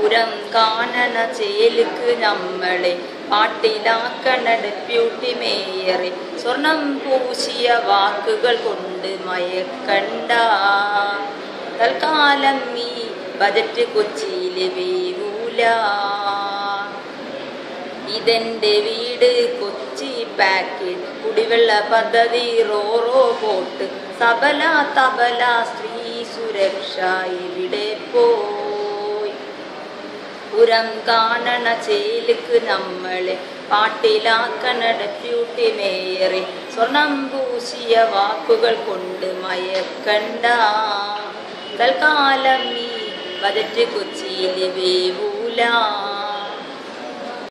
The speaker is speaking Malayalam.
പുരം കാണണ ചേലുക്ക് നമ്മളെ പാട്ടിലാക്കണ ഡെപ്യൂട്ടി മേയറെ സ്വർണം പൂശിയ വാക്കുകൾ കൊണ്ട് മയക്കണ്ട തൽക്കാലം ഈ ബജറ്റ് കൊച്ചിയിലെ വേവൂല ഇതെന്റെ വീട് കൊച്ചി പാക്കേജ് കുടിവെള്ള പദ്ധതി റോറോ പോട്ട് സബല തബല സ്ത്രീ സുരക്ഷ ഇവിടെ പോയി പുരം കാണണ ചേലുക്ക് നമ്മളെ പാട്ടിലാക്കണ ഡെപ്യൂട്ടി മേയറെ സ്വർണം പൂശിയ വാക്കുകൾ കൊണ്ട് മയക്കണ്ട തൽക്കാലം ഈ ബജറ്റ് കൊച്ചിയിലെ വേവൂല